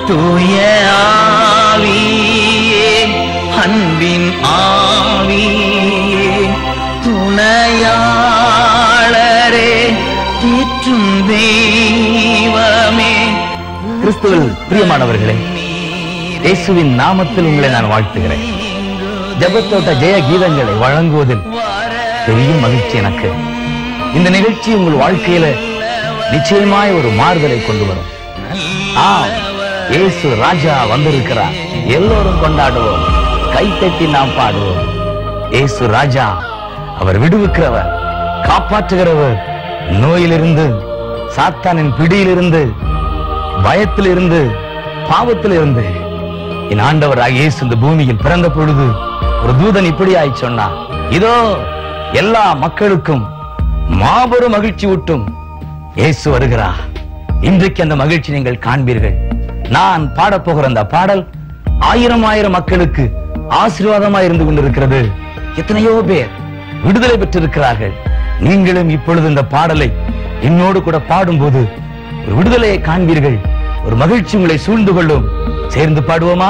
தூய ஆவியே அன்பின் ஆவியே துணையாளரே தேற்றும் தெய்வமே கிறிஸ்துவில் பிரியமானவர்களே இயேசுவின் நாமத்தில் உங்களை நான் வாழ்த்துகிறேன் ஜெபத்தோட்ட ஜெய கீதங்களை வழங்குவதில் பெரிய மகிழ்ச்சி எனக்கு இந்த நிகழ்ச்சி உங்கள் வாழ்க்கையில நிச்சயமாய் ஒரு மாறுதலை கொண்டு வரும் ஆம் இயேசு ராஜா வந்திருக்கிறார் எல்லோரும் கொண்டாடுவோம் கைத்தட்டி நாம் பாடுவோம் இயேசு ராஜா அவர் விடுவிக்கிறவர் காப்பாற்றுகிறவர் நோயிலிருந்து சாத்தானின் பிடியிலிருந்து பயத்திலிருந்து பாவத்திலிருந்து என் ஆண்டவராக இயேசு இந்த பூமியில் பிறந்த பொழுது ஒரு தூதன் இப்படியாய் சொன்னார் இதோ எல்லா மக்களுக்கும் மாபெரும் மகிழ்ச்சி ஊட்டும் இயேசு வருகிறார் இன்றைக்கு அந்த மகிழ்ச்சி நீங்கள் காண்பீர்கள் நான் பாடப்போகிற அந்த பாடல் ஆயிரம் ஆயிரம் மக்களுக்கு ஆசீர்வாதமாய் இருந்து கொண்டிருக்கிறது எத்தனையோ பேர் விடுதலை பெற்றிருக்கிறார்கள் நீங்களும் இப்பொழுது இந்த பாடலை என்னோடு கூட பாடும்போது ஒரு விடுதலையை காண்பீர்கள் ஒரு மகிழ்ச்சி உங்களை சூழ்ந்து கொள்ளும் சேர்ந்து பாடுவோமா